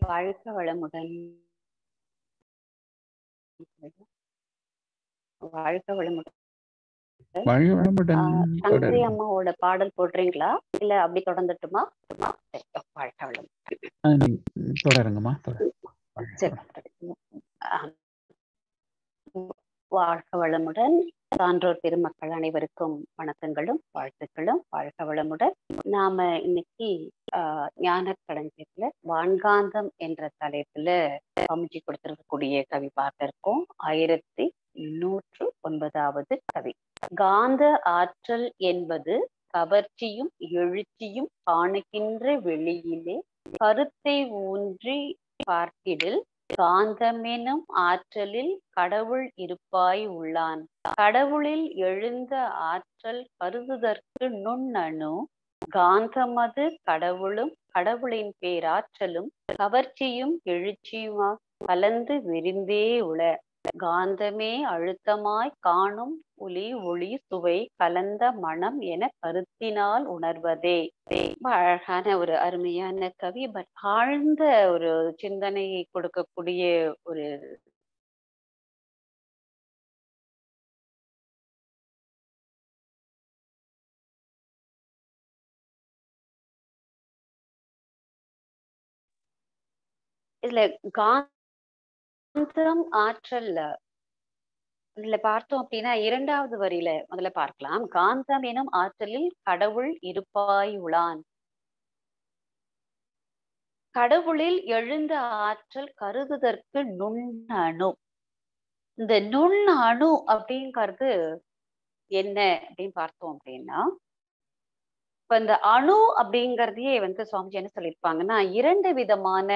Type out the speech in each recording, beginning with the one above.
வாழ்க வளமுடன் வாழ்க வளமுடன் வாழ்க வளமுடன் ஆஹ் சங்கரி தொடருங்க அம்மாவோட பாடல் போடுறீங்களா இல்ல அப்படி தொடர்ந்துட்டுமா சரி, வாழ்க வளமுடன் ஆ, நீங்க தொடருங்கம்மா தொடருங்க வாழ்க சரி வளமுடன். ஆஹ் வாழ்க வளமுடன் சான்றோர் பெருமக்கள் அனைவருக்கும் வணக்கங்களும் வாழ்த்துக்களும் வாழ்க வளமுடன் நாம இன்னைக்கு ஆஹ் ஞான களஞ்சியத்துல வான்காந்தம் என்ற தலைப்புல அமைச்சு கொடுத்திருக்கக்கூடிய கவி பார்க்க இருக்கோம் ஆயிரத்தி நூற்று ஒன்பதாவது கவி காந்த ஆற்றல் என்பது கவர்ச்சியும் எழுச்சியும் காணுகின்ற வெளியிலே கருத்தை ஊன்றி பார்த்திடில் காந்தமெனும் ஆற்றலில் கடவுள் இருப்பாய் உள்ளான் கடவுளில் எழுந்த ஆற்றல் கருதுதற்கு நுண்ணணு காந்தமது கடவுளும் கடவுளின் பேராற்றலும் கவர்ச்சியும் எழுச்சியுமா கலந்து விரிந்தே உள காந்தமே அழுத்தமாய் காணும் ஒளி ஒளி சுவை கலந்த மனம் என கருத்தினால் உணர்வதே ரொம்ப அழகான ஒரு அருமையான கவி பட் ஆழ்ந்த ஒரு சிந்தனையை கொடுக்கக்கூடிய ஒரு இதுல காந்தம் ஆற்றல்ல இதுல பார்த்தோம் அப்படின்னா இரண்டாவது வரியில முதல்ல பார்க்கலாம் காந்தம் எனும் ஆற்றலில் கடவுள் இருப்பாய் உளான் கடவுளில் எழுந்த ஆற்றல் கருதுதற்கு நுண்ணணு இந்த நுண் அணு அப்படிங்கிறது என்ன அப்படின்னு பார்த்தோம் அப்படின்னா இப்ப இந்த அணு அப்படிங்கறதையே வந்து சுவாமிஜி என்ன சொல்லியிருப்பாங்கன்னா இரண்டு விதமான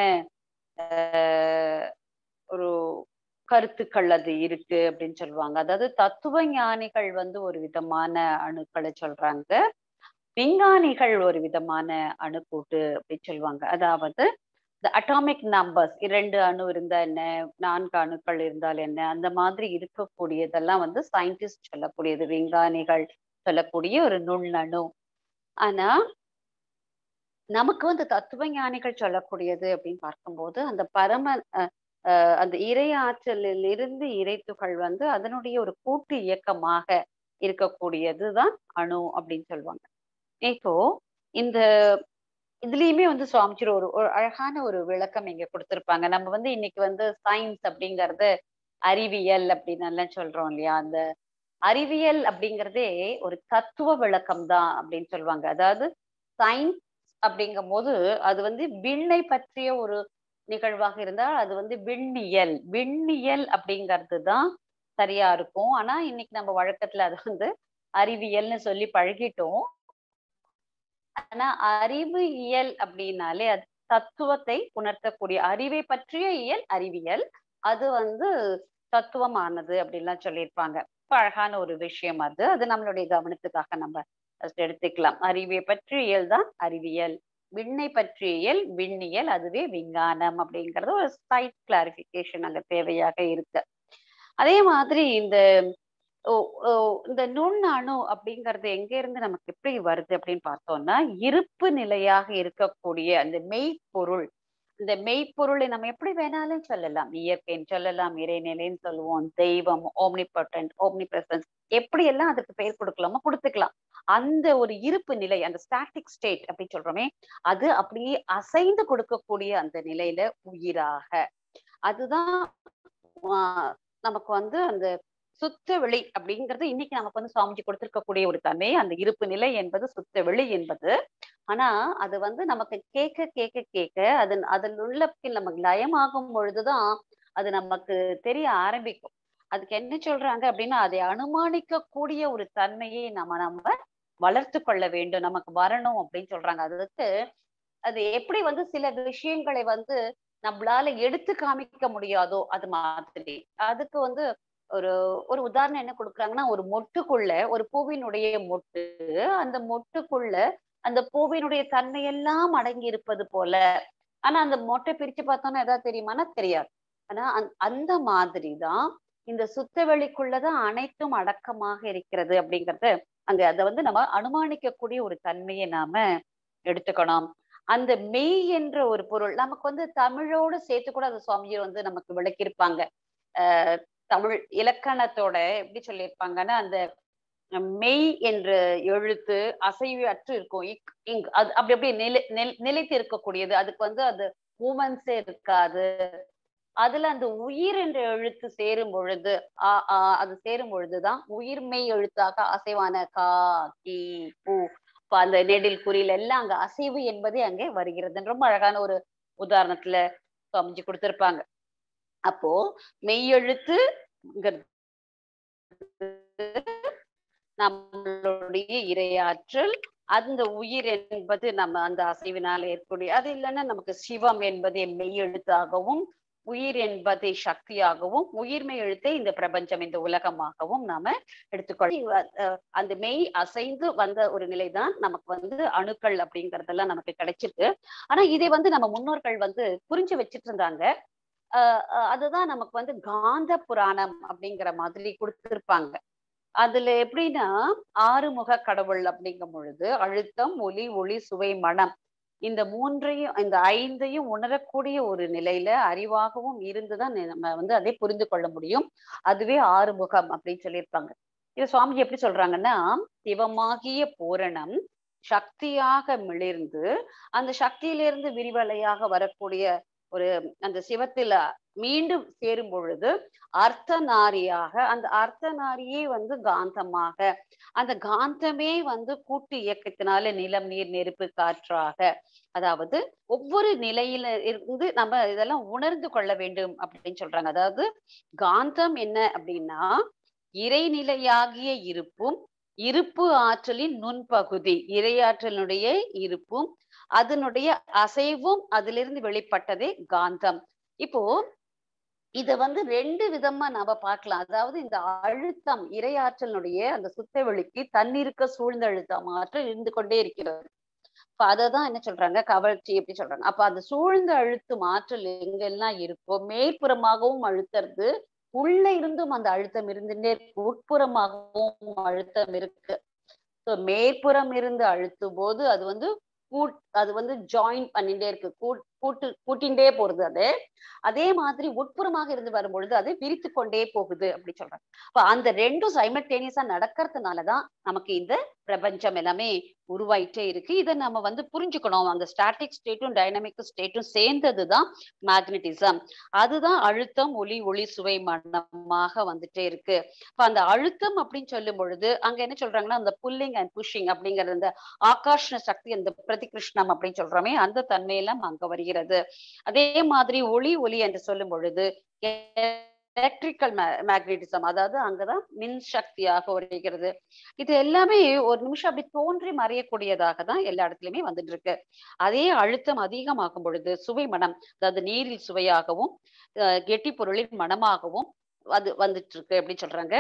ஆஹ், ஒரு கருத்துக்கள் அது இருக்கு அப்படின்னு சொல்லுவாங்க அதாவது தத்துவ ஞானிகள் வந்து ஒரு விதமான அணுக்களை சொல்றாங்க விஞ்ஞானிகள் ஒரு விதமான அணுக்கூட்டு அப்படின்னு சொல்லுவாங்க அதாவது இந்த அட்டாமிக் நம்பர்ஸ் இரண்டு அணு இருந்தா என்ன நான்கு அணுக்கள் இருந்தால் என்ன அந்த மாதிரி இருக்கக்கூடியதெல்லாம் வந்து சயின்டிஸ்ட் சொல்லக்கூடியது விஞ்ஞானிகள் சொல்லக்கூடிய ஒரு நுண்ணணு ஆனா நமக்கு வந்து தத்துவ ஞானிகள் சொல்லக்கூடியது அப்படின்னு பார்க்கும்போது அந்த பரம அஹ், அஹ், அந்த இறை ஆற்றலில் இருந்து இறைத்துகள் வந்து அதனுடைய ஒரு கூட்டு இயக்கமாக இருக்கக்கூடியதுதான் அணு அப்படின்னு சொல்லுவாங்க இப்போ இந்த இதுலயுமே வந்து சுவாமிஜி ஒரு ஒரு அழகான ஒரு விளக்கம் இங்க கொடுத்திருப்பாங்க நம்ம வந்து இன்னைக்கு வந்து சயின்ஸ் அப்படிங்கறது அறிவியல் அப்படின்னு எல்லாம் சொல்றோம் இல்லையா அந்த அறிவியல் அப்படிங்கிறதே ஒரு தத்துவ விளக்கம் தான் அப்படின்னு சொல்லுவாங்க அதாவது சயின்ஸ் அப்படிங்கும் போது அது வந்து விண்ணை பற்றிய ஒரு நிகழ்வாக இருந்தால் அது வந்து விண்ணியல் விண்ணியல் அப்படிங்கிறது தான் சரியா இருக்கும் ஆனா இன்னைக்கு நம்ம வழக்கத்துல அது வந்து அறிவியல்னு சொல்லி பழகிட்டோம் ஆனா அறிவு இயல் அப்படின்னாலே அது தத்துவத்தை உணர்த்தக்கூடிய அறிவை பற்றிய இயல் அறிவியல் அது வந்து தத்துவமானது அப்படின்லாம் சொல்லியிருப்பாங்க இப்ப அழகான ஒரு விஷயம் அது அது நம்மளுடைய கவனத்துக்காக நம்ம first எடுத்துக்கலாம் அறிவை பற்றிய இயல் தான் அறிவியல் விண்ணை பற்றிய இயல் விண்ணியல் அதுவே விஞ்ஞானம் அப்படிங்கிறது ஒரு சைட் கிளாரிபிகேஷன் அங்க தேவையாக இருக்கு அதே மாதிரி இந்த ஓ ஓ இந்த நுண் அணு அப்படிங்கிறது எங்க இருந்து நமக்கு எப்படி வருது அப்படின்னு பார்த்தோம்னா இருப்பு நிலையாக இருக்கக்கூடிய அந்த மெய்ப்பொருள் இந்த மெய்ப்பொருளை நம்ம எப்படி வேணாலும் சொல்லலாம் இயற்கைன்னு சொல்லலாம் இறைநிலைன்னு சொல்லுவோம் தெய்வம் ஓம்னிபொட்டன்ட் ஓம்னி பிரசன்ஸ் எப்படி எல்லாம் அதுக்கு பெயர் கொடுக்கலாமோ கொடுத்துக்கலாம் அந்த ஒரு இருப்பு நிலை அந்த ஸ்டாட்டிக் ஸ்டேட் அப்படின்னு சொல்றோமே அது அப்படியே அசைந்து கொடுக்கக்கூடிய அந்த நிலையில உயிராக அதுதான் ஆஹ் நமக்கு வந்து அந்த சுத்த வெளி அப்படிங்கிறது இன்னைக்கு நமக்கு வந்து சுவாமிஜி கொடுத்திருக்கக்கூடிய ஒரு தன்மை அந்த இருப்பு நிலை என்பது சுத்த வெளி என்பது ஆனா அது வந்து நமக்கு கேட்க கேட்க கேட்க அது அதில் உள்ள நமக்கு லயமாகும் பொழுதுதான் அது நமக்கு தெரிய ஆரம்பிக்கும் அதுக்கு என்ன சொல்றாங்க அப்படின்னா அதை அனுமானிக்க கூடிய ஒரு தன்மையை நம்ம நம்ம வளர்த்து கொள்ள வேண்டும் நமக்கு வரணும் அப்படின்னு சொல்றாங்க அதுக்கு அது எப்படி வந்து சில விஷயங்களை வந்து நம்மளால எடுத்து காமிக்க முடியாதோ அது மாதிரி அதுக்கு வந்து ஒரு ஒரு உதாரணம் என்ன கொடுக்குறாங்கன்னா ஒரு மொட்டுக்குள்ள ஒரு பூவினுடைய மொட்டு அந்த மொட்டுக்குள்ள அந்த பூவினுடைய தன்மையெல்லாம் அடங்கி இருப்பது போல ஆனா அந்த மொட்டை பிரிச்சு பார்த்தோம்னா ஏதாவது தெரியுமானா தெரியாது ஆனா அந்த- அந்த மாதிரிதான் இந்த சுத்த வெளிக்குள்ளதான் அனைத்தும் அடக்கமாக இருக்கிறது அப்படிங்கறது அங்க அதை வந்து நம்ம அனுமானிக்கக்கூடிய ஒரு தன்மையை நாம எடுத்துக்கணும் அந்த மெய் என்ற ஒரு பொருள் நமக்கு வந்து தமிழோடு சேர்த்து கூட அந்த சுவாமிஜி வந்து நமக்கு விளக்கியிருப்பாங்க அஹ் தமிழ் இலக்கணத்தோட எப்படி சொல்லியிருப்பாங்கன்னா அந்த மெய் என்ற எழுத்து அசைவு அற்று இருக்கும் இக் இங் அது அப்படி அப்படியே நிலை நில் நிலைத்து இருக்கக்கூடியது அதுக்கு வந்து அது மூமெண்ட்ஸே இருக்காது அதுல அந்த உயிர் என்ற எழுத்து சேரும் பொழுது ஆ ஆ அது சேரும் பொழுதுதான் உயிர்மெய் எழுத்தாக அசைவான கா கி பூ இப்ப அந்த நெடில் குறியில் எல்லாம் அங்க அசைவு என்பதே அங்கே வருகிறது ரொம்ப அழகான ஒரு உதாரணத்துல அமைஞ்சு கொடுத்திருப்பாங்க அப்போ மெய்யெழுத்துங்கிறது நம்மளுடைய இரையாற்றல் அந்த உயிர் என்பது நம்ம அந்த அசைவினால் ஏற்பக்கூடிய அது இல்லைன்னா நமக்கு சிவம் என்பது மெய்யெழுத்தாகவும் உயிர் என்பதை சக்தியாகவும் உயிர்மை எழுத்தை இந்த பிரபஞ்சம் இந்த உலகமாகவும் நாம எடுத்துக்கொள்ள அந்த மெய் அசைந்து வந்த ஒரு நிலைதான் நமக்கு வந்து அணுக்கள் அப்படிங்கறதெல்லாம் நமக்கு கிடைச்சிருக்கு ஆனா இதை வந்து நம்ம முன்னோர்கள் வந்து புரிஞ்சு வச்சிட்டு இருந்தாங்க ஆஹ் அதுதான் நமக்கு வந்து காந்த புராணம் அப்படிங்கிற மாதிரி கொடுத்திருப்பாங்க அதுல எப்படின்னா ஆறுமுக கடவுள் அப்படிங்கும் பொழுது அழுத்தம் ஒலி ஒளி சுவை மனம் இந்த மூன்றையும் இந்த ஐந்தையும் உணரக்கூடிய ஒரு நிலையில அறிவாகவும் இருந்துதான் நம்ம வந்து அதை புரிந்து கொள்ள முடியும் அதுவே ஆறுமுகம் அப்படின்னு சொல்லியிருப்பாங்க இது சுவாமிஜி எப்படி சொல்றாங்கன்னா சிவமாகிய பூரணம் சக்தியாக மிளிர்ந்து அந்த சக்தியிலிருந்து விரிவலையாக வரக்கூடிய ஒரு அந்த சிவத்துல மீண்டும் சேரும் பொழுது அர்த்தநாரியாக அந்த அர்த்தநாரியே வந்து காந்தமாக அந்த காந்தமே வந்து கூட்டு இயக்கத்தினால நிலம் நீர் நெருப்பு காற்றாக அதாவது ஒவ்வொரு நிலையில இருந்து நம்ம இதெல்லாம் உணர்ந்து கொள்ள வேண்டும் அப்படின்னு சொல்றாங்க அதாவது காந்தம் என்ன அப்படின்னா இறைநிலையாகிய இருப்பும் இருப்பு ஆற்றலின் நுண்பகுதி இறையாற்றலினுடைய இருப்பும் அதனுடைய அசைவும் அதிலிருந்து வெளிப்பட்டதே காந்தம் இப்போ இத வந்து ரெண்டு விதமா நாம பார்க்கலாம் அதாவது இந்த அழுத்தம் இரையாற்றலினுடைய அந்த சுத்த வெளிக்கு தண்ணீருக்கு சூழ்ந்த அழுத்தம் ஆற்றல் இருந்து கொண்டே இருக்கிறது இப்ப அததான் என்ன சொல்றாங்க கவர்ச்சி எப்படி சொல்றாங்க அப்ப அந்த சூழ்ந்த அழுத்தும் ஆற்றல் எங்கெல்லாம் இருக்கோ மேற்புறமாகவும் அழுத்துறது உள்ள இருந்தும் அந்த அழுத்தம் இருந்துட்டே இருக்கு உட்புறமாகவும் அழுத்தம் இருக்கு ஸோ மேற்புறம் இருந்து அழுத்தும் போது அது வந்து கூட் அது வந்து ஜாயின் பண்ணிட்டே இருக்கு கூட் கூட்டு கூட்டின்ண்டே போறது அது அதே மாதிரி உட்புறமாக இருந்து வரும்பொழுது அது விரித்து கொண்டே போகுது அப்படி சொல்றாங்க அப்ப அந்த ரெண்டும் சைமல்டேனியஸா நடக்கிறதுனாலதான் நமக்கு இந்த பிரபஞ்சம் எல்லாமே உருவாயிட்டே இருக்கு இதை நம்ம வந்து புரிஞ்சுக்கணும் அந்த ஸ்டாட்டிக் ஸ்டேட்டும் டைனமிக் ஸ்டேட்டும் சேர்ந்ததுதான் மேக்னட்டிசம் அதுதான் அழுத்தம் ஒளி ஒளி சுவை மனமாக வந்துட்டே இருக்கு இப்ப அந்த அழுத்தம் அப்படின்னு சொல்லும் பொழுது அங்க என்ன சொல்றாங்கன்னா அந்த புல்லிங் அண்ட் புஷிங் அப்படிங்கறது அந்த ஆகாஷ்ண சக்தி அந்த பிரதிகிருஷ்ணம் அப்படின்னு சொல்றோமே அந்த தன்மையெல்லாம் அங்க வருகிறது அதே மாதிரி ஒளி ஒளி என்று சொல்லும் பொழுது எலக்ட்ரிக்கல் மேக்னட்டிசம் அதாவது அங்கதான் மின் சக்தியாக வருகிறது இது எல்லாமே ஒரு நிமிஷம் அப்படி தோன்றி மறையக்கூடியதாக தான் எல்லா இடத்துலயுமே வந்துட்டு இருக்கு அதே அழுத்தம் அதிகமாகும் பொழுது சுவை மனம் அதாவது நீரில் சுவையாகவும் கெட்டி பொருளின் மனமாகவும் அது வந்துட்டு இருக்கு அப்படின்னு சொல்றாங்க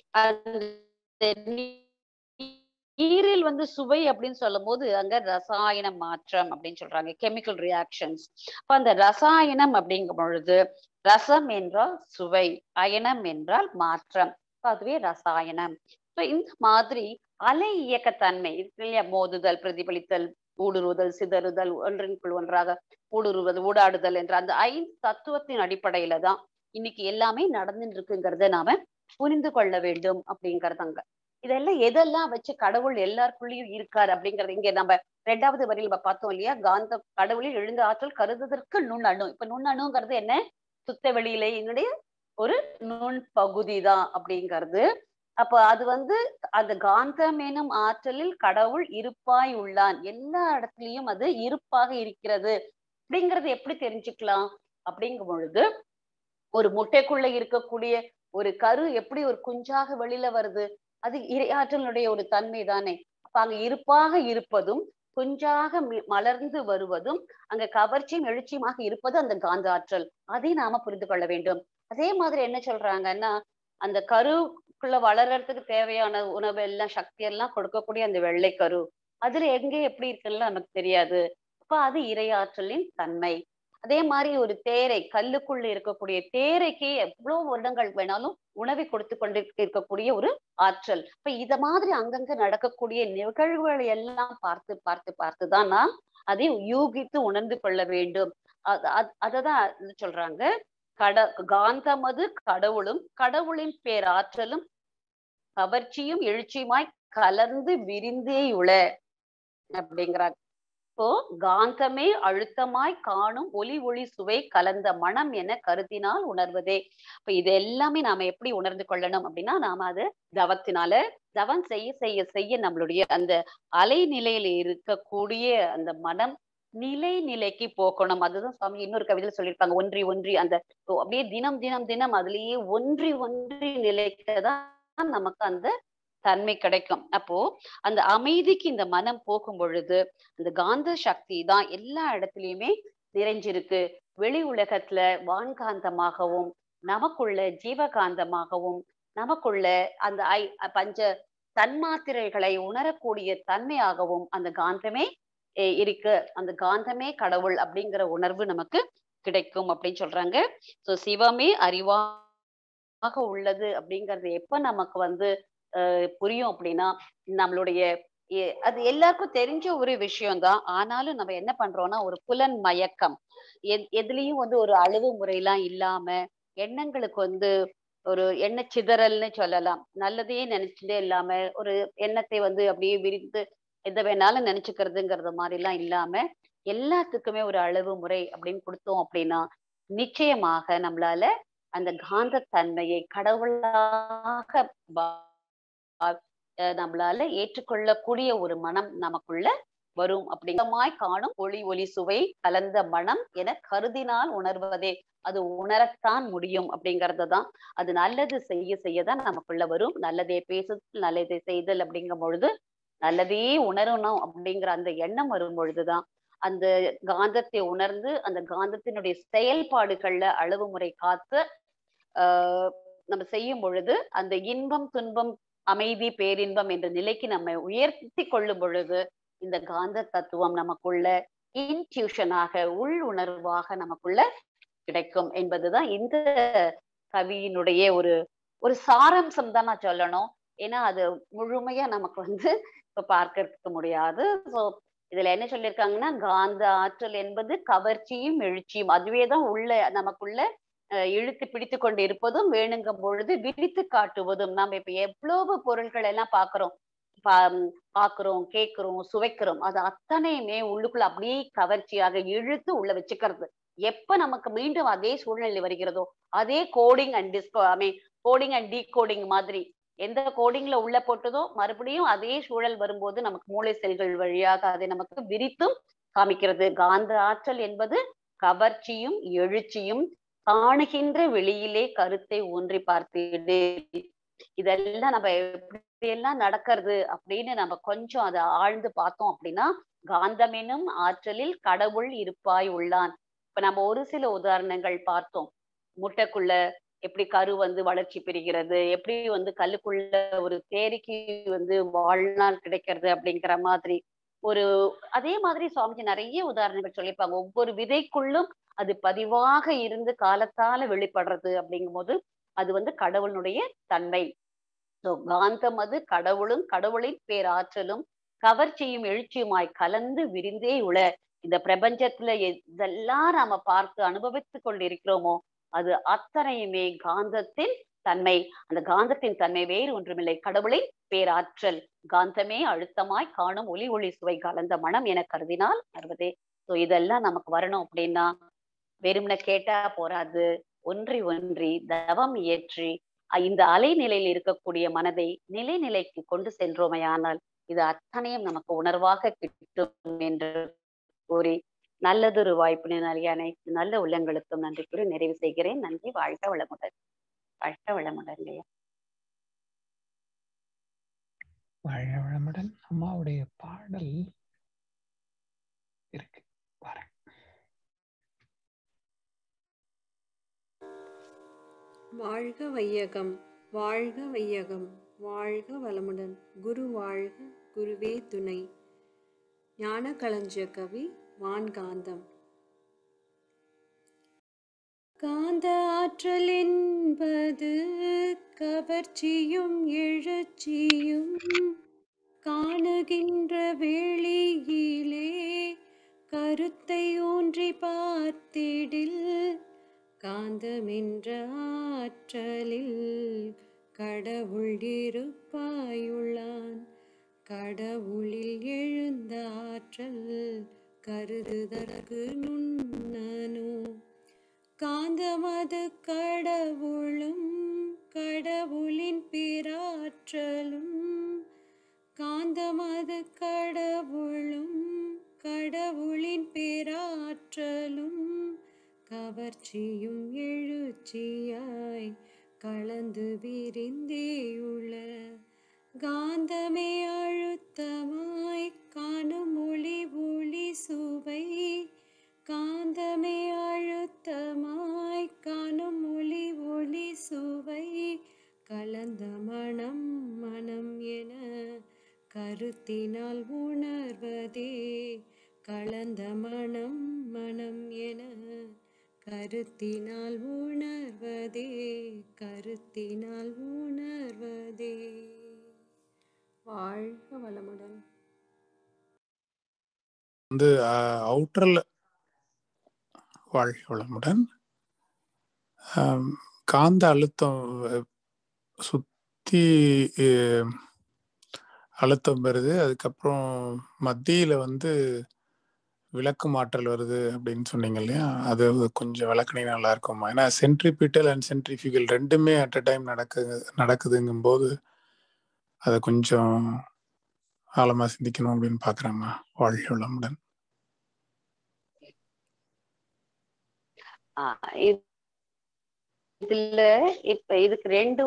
நீரில் வந்து சுவை அப்படின்னு சொல்லும் போது அங்க ரசாயன மாற்றம் அப்படின்னு சொல்றாங்க கெமிக்கல் ரியாக்ஷன்ஸ் அப்ப அந்த ரசாயனம் அப்படிங்கும் பொழுது ரசம் என்றால் சுவை அயனம் என்றால் மாற்றம் அதுவே ரசாயனம் இந்த மாதிரி அலை இயக்கத்தன்மை இருக்கு இல்லையா மோதுதல் பிரதிபலித்தல் ஊடுருவுதல் சிதறுதல் ஒன்றின்குள் ஒன்றாக ஊடுருவது ஊடாடுதல் என்ற அந்த ஐந்து தத்துவத்தின் அடிப்படையில தான் இன்னைக்கு எல்லாமே நடந்துட்டு இருக்குங்கிறத நாம புரிந்து கொள்ள வேண்டும் அப்படிங்கறதாங்க இதெல்லாம் எதெல்லாம் வச்சு கடவுள் எல்லாருக்குள்ளயும் இருக்காரு அப்படிங்கறது இங்க நம்ம ரெண்டாவது வரையில் நம்ம பார்த்தோம் இல்லையா காந்த கடவுளில் எழுந்த ஆற்றல் கருதுதற்கு நுண்ணணு இப்ப நுண்ணணுங்கிறது என்ன சுத்த வெளியில என்னுடைய ஒரு நுண் பகுதி தான் அப்படிங்கிறது அப்ப அது வந்து அந்த காந்தம் எனும் ஆற்றலில் கடவுள் இருப்பாய் உள்ளான் எல்லா இடத்துலயும் அது இருப்பாக இருக்கிறது அப்படிங்கறது எப்படி தெரிஞ்சுக்கலாம் அப்படிங்கும் பொழுது ஒரு முட்டைக்குள்ள இருக்கக்கூடிய ஒரு கரு எப்படி ஒரு குஞ்சாக வெளியில வருது அது இரையாற்றலுடைய ஒரு தன்மை தானே அப்ப அங்க இருப்பாக இருப்பதும் குஞ்சாக மலர்ந்து வருவதும் அங்க கவர்ச்சியும் எழுச்சியுமாக இருப்பது அந்த காந்த ஆற்றல் அதை நாம புரிந்து கொள்ள வேண்டும் அதே மாதிரி என்ன சொல்றாங்கன்னா அந்த கருக்குள்ள வளர்றதுக்கு தேவையான உணவு எல்லாம் சக்தி எல்லாம் கொடுக்கக்கூடிய அந்த வெள்ளை கரு அதுல எங்க எப்படி இருக்குன்னு நமக்கு தெரியாது அப்ப அது இரையாற்றலின் தன்மை அதே மாதிரி ஒரு தேரை கல்லுக்குள்ள இருக்கக்கூடிய தேரைக்கு எவ்வளவு வருடங்கள் வேணாலும் உணவை கொடுத்து கொண்டு இருக்கக்கூடிய ஒரு ஆற்றல் இப்ப இத மாதிரி அங்கங்க நடக்கக்கூடிய நிகழ்வுகளை எல்லாம் பார்த்து பார்த்து பார்த்துதான் நான் அதை யூகித்து உணர்ந்து கொள்ள வேண்டும் அ- அ- அததான் இது சொல்றாங்க கட காந்தமது கடவுளும் கடவுளின் பேராற்றலும் கவர்ச்சியும் எழுச்சியுமாய் கலந்து விரிந்தேயுள அப்படிங்கிறாங்க இப்போ காந்தமே அழுத்தமாய் காணும் ஒலி ஒளி சுவை கலந்த மனம் என கருத்தினால் உணர்வதே இப்ப இது எல்லாமே நாம எப்படி உணர்ந்து கொள்ளணும் அப்படின்னா நாம அது தவத்தினால தவம் செய்ய செய்ய செய்ய நம்மளுடைய அந்த அலைநிலையில இருக்கக்கூடிய அந்த மனம் நிலை நிலைக்கு போக்கணும் அதுதான் சுவாமி இன்னொரு கவிதையில சொல்லியிருப்பாங்க ஒன்றி ஒன்றி அந்த ஓ, அப்படியே தினம் தினம் தினம் அதுலயே ஒன்றி ஒன்றி நிலைக்கதான் நமக்கு அந்த தன்மை கிடைக்கும் அப்போ அந்த அமைதிக்கு இந்த மனம் போகும் பொழுது அந்த காந்த சக்தி தான் எல்லா இடத்துலயுமே நிறைஞ்சிருக்கு வெளி உலகத்துல வான்காந்தமாகவும் நமக்குள்ள ஜீவகாந்தமாகவும் நமக்குள்ள அந்த ஐ பஞ்ச தன்மாத்திரைகளை உணரக்கூடிய தன்மையாகவும் அந்த காந்தமே எ- இருக்கு அந்த காந்தமே கடவுள் அப்படிங்கிற உணர்வு நமக்கு கிடைக்கும் அப்படின்னு சொல்றாங்க சோ சிவமே அறிவாக உள்ளது அப்படிங்கறது எப்ப நமக்கு வந்து அஹ், புரியும் அப்படின்னா நம்மளுடைய எ- அது எல்லாருக்கும் தெரிஞ்ச ஒரு விஷயம்தான் ஆனாலும் நம்ம என்ன பண்றோம்னா ஒரு புலன் மயக்கம் எத்- எதுலயும் வந்து ஒரு அளவு முறையெல்லாம் இல்லாம எண்ணங்களுக்கு வந்து ஒரு எண்ண சிதறல்னு சொல்லலாம் நல்லதையே நினைச்சுட்டே இல்லாம ஒரு எண்ணத்தை வந்து அப்படியே விரித்து எதை வேணாலும் நினைச்சுக்கிறதுங்கிறது மாதிரி எல்லாம் இல்லாம எல்லாத்துக்குமே ஒரு அளவு முறை அப்படின்னு கொடுத்தோம் அப்படின்னா நிச்சயமாக நம்மளால அந்த காந்தத்தன்மையை கடவுளாக பா- அஹ் நம்மளால ஏற்றுக்கொள்ளக்கூடிய ஒரு மனம் நமக்குள்ள வரும் அப்படிங்கமாய் காணும் ஒளி ஒளி சுவை கலந்த மனம் என கருதினால் உணர்வதே அது உணரத்தான் முடியும் அப்படிங்கறது தான் அது நல்லது செய்ய செய்யதான் நமக்குள்ள வரும் நல்லதே பேசுதல் நல்லதே செய்தல் அப்படிங்கும் பொழுது நல்லதையே உணரணும் அப்படிங்கிற அந்த எண்ணம் வரும் பொழுதுதான் அந்த காந்தத்தை உணர்ந்து அந்த காந்தத்தினுடைய செயல்பாடுகள்ல அளவு முறை காத்து ஆஹ் நம்ம செய்யும் பொழுது அந்த இன்பம் துன்பம் அமைதி பேரின்பம் என்ற நிலைக்கு நம்ம உயர்த்தி கொள்ளும் பொழுது இந்த காந்த தத்துவம் நமக்குள்ள இன்ட்யூஷனாக உள் உணர்வாக நமக்குள்ள கிடைக்கும் என்பதுதான் இந்த கவியினுடைய ஒரு ஒரு சாராம்சம் தான் நான் சொல்லணும் ஏன்னா அது முழுமையா நமக்கு வந்து இப்ப பார்க்க முடியாது சோ இதுல என்ன சொல்லியிருக்காங்கன்னா காந்த ஆற்றல் என்பது கவர்ச்சியும் எழுச்சியும் அதுவே தான் உள்ள நமக்குள்ள அஹ், இழுத்து பிடித்து கொண்டு இருப்பதும் வேணுங்கும் பொழுது விரித்து காட்டுவதும் நம்ம இப்ப எவ்வளவு பொருட்கள் எல்லாம் பாக்குறோம் பா- பாக்குறோம் கேக்குறோம் சுவைக்கிறோம் அது அத்தனையுமே உள்ளுக்குள்ள அப்படியே கவர்ச்சியாக இழுத்து உள்ள வச்சுக்கிறது எப்ப நமக்கு மீண்டும் அதே சூழ்நிலை வருகிறதோ அதே coding and disco I mean coding and decoding மாதிரி எந்த கோடிங்ல உள்ள போட்டதோ மறுபடியும் அதே சூழல் வரும்போது நமக்கு மூளை செல்கள் வழியாக அதை நமக்கு விரித்தும் காமிக்கிறது காந்த ஆற்றல் என்பது கவர்ச்சியும் எழுச்சியும் காணுகின்ற வெளியிலே கருத்தை ஊன்றி பார்த்திடு இதெல்லாம் நம்ம எப்படியெல்லாம் நடக்கிறது அப்படின்னு நம்ம கொஞ்சம் அதை ஆழ்ந்து பார்த்தோம் அப்படின்னா காந்தமெனும் ஆற்றலில் கடவுள் இருப்பாய் உள்ளான் இப்ப நம்ம ஒரு சில உதாரணங்கள் பார்த்தோம் முட்டைக்குள்ள எப்படி கரு வந்து வளர்ச்சி பெறுகிறது எப்படி வந்து கல்லுக்குள்ள ஒரு தேரிக்கு வந்து வாழ்நாள் கிடைக்கிறது அப்படிங்கிற மாதிரி ஒரு அதே மாதிரி சுவாமிஜி நிறைய உதாரணங்கள் சொல்லியிருப்பாங்க ஒவ்வொரு விதைக்குள்ளும் அது பதிவாக இருந்து காலத்தால வெளிப்படுறது அப்படிங்கும்போது அது வந்து கடவுளுடைய தன்மை So, காந்தம் அது கடவுளும் கடவுளின் பேராற்றலும் கவர்ச்சியும் எழுச்சியுமாய் கலந்து விரிந்தே உள இந்த பிரபஞ்சத்துல எதெல்லாம் நாம பார்த்து அனுபவித்துக் கொண்டிருக்கிறோமோ அது அத்தனையுமே காந்தத்தின் தன்மை அந்த காந்தத்தின் தன்மை வேறு ஒன்றுமில்லை கடவுளின் பேராற்றல் காந்தமே அழுத்தமாய் காணும் ஒளி ஒளி சுவை கலந்த மனம் என கருதினால் வருவதே சோ இதெல்லாம் நமக்கு வரணும் அப்படின்னா வெறும்ன கேட்டா போராது ஒன்றி ஒன்றி தவம் இயற்றி அஹ் இந்த அலைநிலையில் இருக்கக்கூடிய மனதை நிலைநிலைக்கு கொண்டு சென்றோமையானால் இது அத்தனையும் நமக்கு உணர்வாக கிட்டும் என்று கூறி நல்லதொரு வாய்ப்பினை நல்கிய அனைத்து நல்ல உள்ளங்களுக்கும் நன்றி கூறி நிறைவு செய்கிறேன் நன்றி வாழ்க வளமுடன் வாழ்க வளமுடன் இல்லையா வாழ வளமுடன் அம்மாவுடைய பாடல் இருக்கு பாருங்க வாழ்க வையகம் வாழ்க வையகம் வாழ்க வளமுடன் குரு வாழ்க குருவே துணை ஞான களஞ்சிய கவி வான்காந்தம் காந்த ஆற்றல் என்பது கவர்ச்சியும் எழுச்சியும் காணுகின்ற வேளியிலே காந்தமென்ற ஆற்றலில் கடவுள் இருப்பாயுள்ளான் கடவுளில் எழுந்த ஆற்றல் கருதுதற்கு நுண்ணனோ காந்தமது கடவுளும் கடவுளின் பிராற்றலும் காந்தமது கடவுளும் கடவுளின் பேராற்றலும் கவர்ச்சியும் எழுச்சியாய் கலந்து விரிந்தேயுள்ள காந்தமே அழுத்தமாய் காணும் ஒளி ஒளி சுவை காந்தமே அழுத்தமாய் காணும் ஒளி ஒளி சுவை கலந்த மனம் மனம் என கருத்தினால் உணர்வதே கலந்த மனம் மனம் என கருத்தினால் உணர்வதே கருத்தினால் உணர்வதே வாழ்க வளமுடன் வந்து அவுட்டரில் வாழ்க வளமுடன் ஆம், காந்த அழுத்தம் அஹ், சுத்தி அஹ், அழுத்தம் வருது அதுக்கப்புறம் மத்தியில வந்து விளக்கு மாற்றல் வருது அப்படின்னு சொன்னீங்க இல்லையா அது கொஞ்சம் விளக்குனீங்க நல்லா இருக்குமா ஏன்னா சென்ட்ரிபிட்டல் அண்ட் சென்ட்ரிஃபிகல் ரெண்டுமே அட் அ டைம் நடக்குது நடக்குதுங்கும் போது அதை கொஞ்சம் ஆழமா சிந்திக்கணும் அப்படின்னு பாக்குறேம்மா வாழ்க வளமுடன் ஆஹ் இது- இதுல இப்ப இதுக்கு ரெண்டு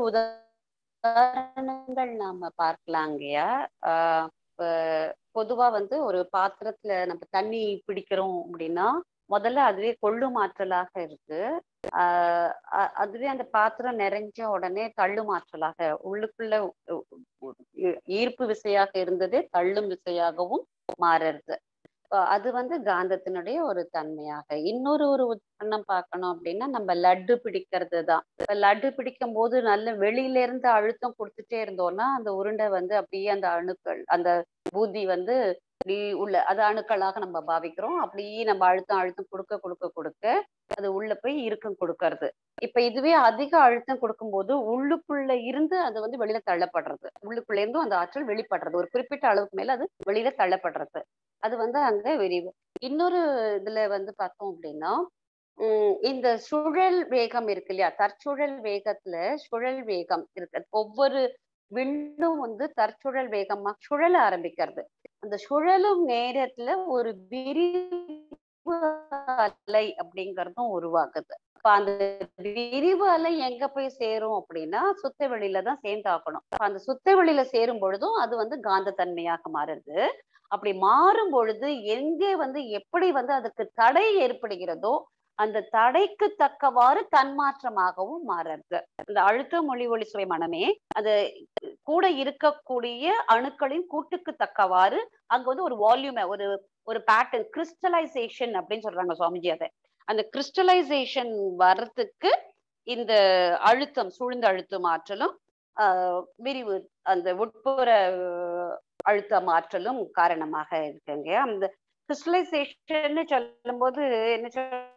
உதாரணங்கள் நாம பார்க்கலாங்கய்யா ஆஹ் இப்ப பொதுவா வந்து ஒரு பாத்திரத்துல நம்ம தண்ணி பிடிக்கிறோம் அப்படின்னா முதல்ல அதுவே கொள்ளும் ஆற்றலாக இருக்கு ஆஹ் அ- அதுவே அந்த பாத்திரம் நிறைஞ்ச உடனே தள்ளும் ஆற்றலாக உள்ளுக்குள்ள உ- உ- ஈ- ஈர்ப்பு விசையாக இருந்ததே தள்ளும் விசையாகவும் மாறுறது அஹ் அது வந்து காந்தத்தினுடைய ஒரு தன்மையாக இன்னொரு ஒரு உதாரணம் பார்க்கணும் அப்படின்னா நம்ம லட்டு பிடிக்கிறது தான் இப்ப லட்டு பிடிக்கும் போது நல்ல வெளியில இருந்து அழுத்தம் கொடுத்துட்டே இருந்தோம்னா அந்த உருண்டை வந்து அப்படியே அந்த அணுக்கள் அந்த பூதி வந்து இப்படி உள்ள அது அணுக்களாக நம்ம பாவிக்கிறோம் அப்படியே நம்ம அழுத்தம் அழுத்தம் கொடுக்க கொடுக்க கொடுக்க அது உள்ள போய் இறுக்கம் கொடுக்கறது இப்ப இதுவே அதிக அழுத்தம் கொடுக்கும்போது உள்ளுக்குள்ள இருந்து அது வந்து வெளியில தள்ளப்படுறது உள்ளுக்குள்ள இருந்தும் அந்த ஆற்றல் வெளிப்படுறது ஒரு குறிப்பிட்ட அளவுக்கு மேல அது வெளியில தள்ளப்படுறது அது வந்து அங்க விரிவு இன்னொரு இதுல வந்து பார்த்தோம் அப்படின்னா உம் இந்த சுழல் வேகம் இருக்கு இல்லையா தற்சுழல் வேகத்துல சுழல் வேகம் இருக்கு ஒவ்வொரு விண்ணும் வந்து தற்சுழல் வேகமா சுழல ஆரம்பிக்கிறது அந்த சுழலும் நேரத்துல ஒரு விரிவு அலை அப்படிங்கறதும் உருவாகுது அப்ப அந்த விரிவு அலை எங்க போய் சேரும் அப்படின்னா சுத்த வெளியில தான் சேர்ந்தாக்கணும் அப்ப அந்த சுத்த வெளியில சேரும் பொழுதும் அது வந்து காந்த தன்மையாக மாறுது அப்படி மாறும் பொழுது எங்கே வந்து எப்படி வந்து அதுக்கு தடை ஏற்படுகிறதோ அந்த தடைக்கு தக்கவாறு தன்மாற்றமாகவும் மாறுறது இந்த அழுத்த மொழி ஒளி சுவை மனமே அது கூட இருக்கக்கூடிய அணுக்களின் கூட்டுக்கு தக்கவாறு அங்க வந்து ஒரு வால்யூம் ஒரு ஒரு பேட்டர்ன் கிறிஸ்டலைசேஷன் அப்படின்னு சொல்றாங்க சுவாமிஜி அதை அந்த கிறிஸ்டலைசேஷன் வர்றதுக்கு இந்த அழுத்தம் சூழ்ந்த அழுத்தம் ஆற்றலும் ஆஹ் விரிவு அந்த உட்புற அஹ், அழுத்தம் ஆற்றலும் காரணமாக இருக்குங்க அந்த கிறிஸ்டலைசேஷன் சொல்லும்போது என்ன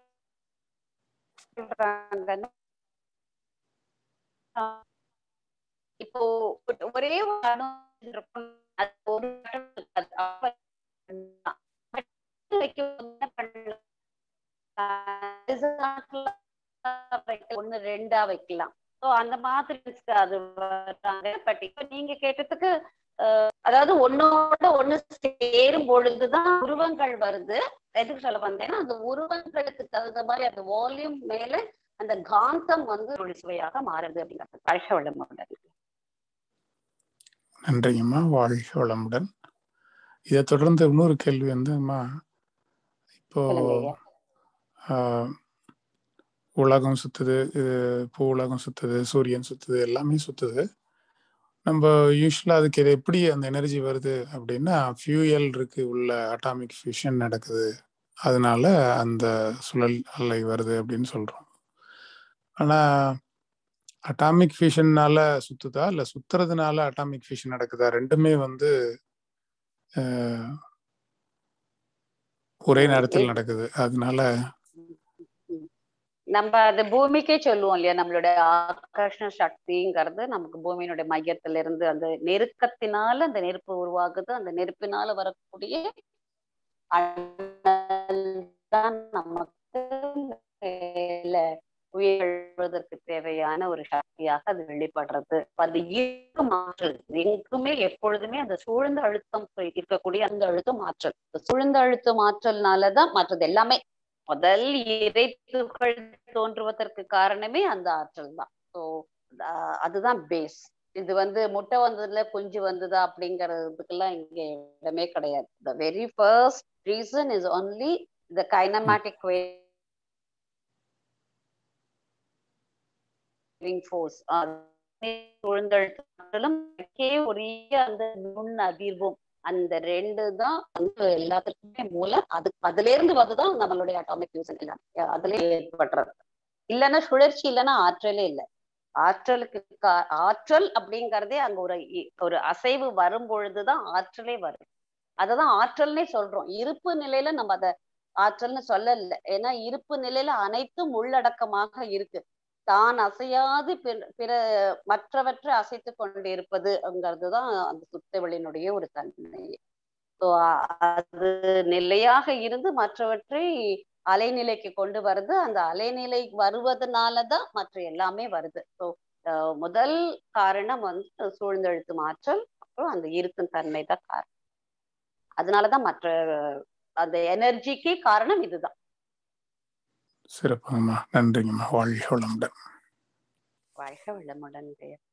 சொல்றாங்கன்னா ஆஹ் இப்போ ஒரே ஒரு அணு இருக்கும் அது ஒரு atom இருக்காது. அப்ப வைக்கும்போது என்ன பண்ணலாம்? ஆஹ் வைக்க- ஒண்ணு ரெண்டா வைக்கலாம் ஸோ அந்த மாதிரி அது வர்றாங்க பட் இப்போ நீங்க கேட்டதுக்கு அஹ், அதாவது ஒன்னோட ஒண்ணு சேரும் பொழுதுதான் உருவங்கள் வருது எதுக்கு சொல்ல வந்தேன்னா அந்த உருவங்களுக்கு தகுந்த மாதிரி அந்த வால்யூம் மேல அந்த காந்தம் வந்து ஒரு சுவையாக மாறுது அப்படிங்கிறது பழக வளமுடன் நன்றிங்கம்மா வாழ்க வளமுடன் இதை தொடர்ந்து இன்னொரு கேள்வி வந்து அம்மா இப்போ சொல்லுங்க ஐயா. ஆஹ், உலகம் சுத்துது இது பூ உலகம் சுத்துது சூரியன் சுத்துது எல்லாமே சுத்துது நம்ம யூஸ்வலா அதுக்கு இது எப்படி அந்த எனர்ஜி வருது அப்படின்னா ஃபியூயல் இருக்கு உள்ள அட்டாமிக் ஃபியூஷன் நடக்குது அதனால அந்த சுழல் அலை வருது அப்படின்னு சொல்றோம் ஆனா அட்டாமிக் ஃபியூஷன்னால சுத்துதா இல்ல சுத்துறதுனால அட்டாமிக் ஃபியூஷன் நடக்குதா ரெண்டுமே வந்து அஹ், ஒரே ம், நேரத்தில் எது- நடக்குது அதனால நம்ம அது பூமிக்கே சொல்லுவோம் இல்லையா நம்மளுடைய ஆகர்ஷண சக்திங்கிறது நமக்கு பூமியினுடைய மையத்துல இருந்து அந்த நெருக்கத்தினால அந்த நெருப்பு உருவாகுது அந்த நெருப்பினால வரக்கூடிய அனல் தான் நமக்கு மேல உயிர்வதற்கு தேவையான ஒரு சக்தியாக அது வெளிப்படுறது அது ஈர்க்கும் ஆற்றல் எங்குமே எப்பொழுதுமே அந்த சூழ்ந்த அழுத்தம் இருக்கக்கூடிய அந்த அழுத்தம் ஆற்றல் இந்த சூழ்ந்த அழுத்தம் ஆற்றல்னாலதான் மற்றது எல்லாமே முதல் இறை துகள் தோன்றுவதற்கு காரணமே அந்த ஆற்றல் தான் ஸோ அதுதான் பேஸ் இது வந்து முட்டை வந்ததுல குஞ்சு வந்ததா அப்படிங்கறதுக்கெல்லாம் இங்க இடமே கிடையாது the very first reason is only the kinematic way force சூழ்ந்தழுத்தலும் உரிய அந்த நுண் அதிர்வும் அந்த ரெண்டு தான் வந்து எல்லாத்துக்குமே மூலம் அது அதுல இருந்து வந்துதான் நம்மளுடைய அட்டாமிக் ஃபியூசன் எல்லாம் அதுல ஏற்படுறது இல்லைன்னா சுழற்சி இல்லைன்னா ஆற்றலே இல்லை ஆற்றலுக்கு கா- ஆற்றல் அப்படிங்கறதே அங்க ஒரு இ- ஒரு அசைவு வரும் பொழுதுதான் ஆற்றலே வரும் அததான் ஆற்றல்னே சொல்றோம் இருப்பு நிலையில நம்ம அத ஆற்றல்னு சொல்லல ஏன்னா இருப்பு நிலையில அனைத்தும் உள்ளடக்கமாக இருக்கு தான் அசையாது பிற பிற மற்றவற்றை அசைத்து கொண்டு இருப்பதுங்கிறதுதான் அந்த சுத்தவெளியினுடைய ஒரு தன்மை ஸோ அது நிலையாக இருந்து மற்றவற்றை அலைநிலைக்கு கொண்டு வருது அந்த அலைநிலை வருவதனாலதான் மற்ற எல்லாமே வருது ஸோ முதல் காரணம் வந்து சூழ்ந்தெழுத்தும் ஆற்றல் அப்புறம் அந்த இருக்கும் தன்மை தான் காரணம் அதனாலதான் மற்ற அந்த எனர்ஜிக்கு காரணம் இதுதான் சிறப்புங்கம்மா நன்றிங்கம்மா வாழ்க வளமுடன் வாழ்க வளமுடன் பெயர்